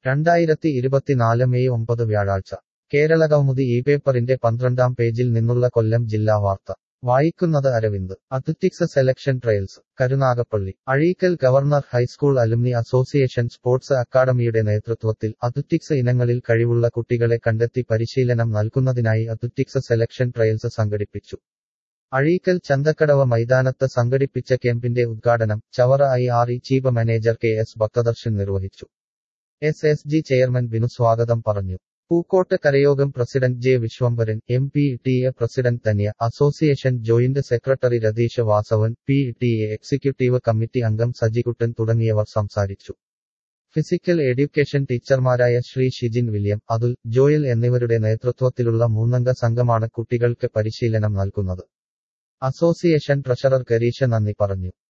രണ്ടായിരത്തി ഇരുപത്തിനാല് മെയ് ഒമ്പത് വ്യാഴാഴ്ച കേരളകൗമുദി ഈ പേപ്പറിന്റെ പന്ത്രണ്ടാം പേജിൽ നിന്നുള്ള കൊല്ലം ജില്ലാ വാർത്ത വായിക്കുന്നത് Aravind athletics selection trials Karunagappally Azheekal governor high school alumni association sports അക്കാദമിയുടെ നേതൃത്വത്തിൽ അത്ലറ്റിക്സ് ഇനങ്ങളിൽ കഴിവുള്ള കുട്ടികളെ കണ്ടെത്തി പരിശീലനം നൽകുന്നതിനായി അത്ലറ്റിക്സ് സെലക്ഷൻ ട്രയൽസ് സംഘടിപ്പിച്ചു അഴീക്കൽ ചന്തക്കടവ് മൈതാനത്ത് സംഘടിപ്പിച്ച ക്യാമ്പിന്റെ ഉദ്ഘാടനം Chavara I R E chief manager K S Bhakthadarshan നിർവഹിച്ചു S S G chairman Binu സ്വാഗതം പറഞ്ഞു പൂക്കോട്ട് കരയോഗം president J Viswambharan M P T A president Dhanya association joint secretary Ratheesh Vasavan P T A executive committee അംഗം സജികുട്ടൻ തുടങ്ങിയവർ സംസാരിച്ചു ഫിസിക്കൽ എഡ്യൂക്കേഷൻ ടീച്ചർമാരായ ശ്രീ ഷിജിൻ വില്യം അതുൽ ജോയൽ എന്നിവരുടെ നേതൃത്വത്തിലുള്ള മൂന്നംഗ സംഘമാണ് കുട്ടികൾക്ക് പരിശീലനം നൽകുന്നത് അസോസിയേഷൻ ട്രഷറർ കരീഷ നന്ദി പറഞ്ഞു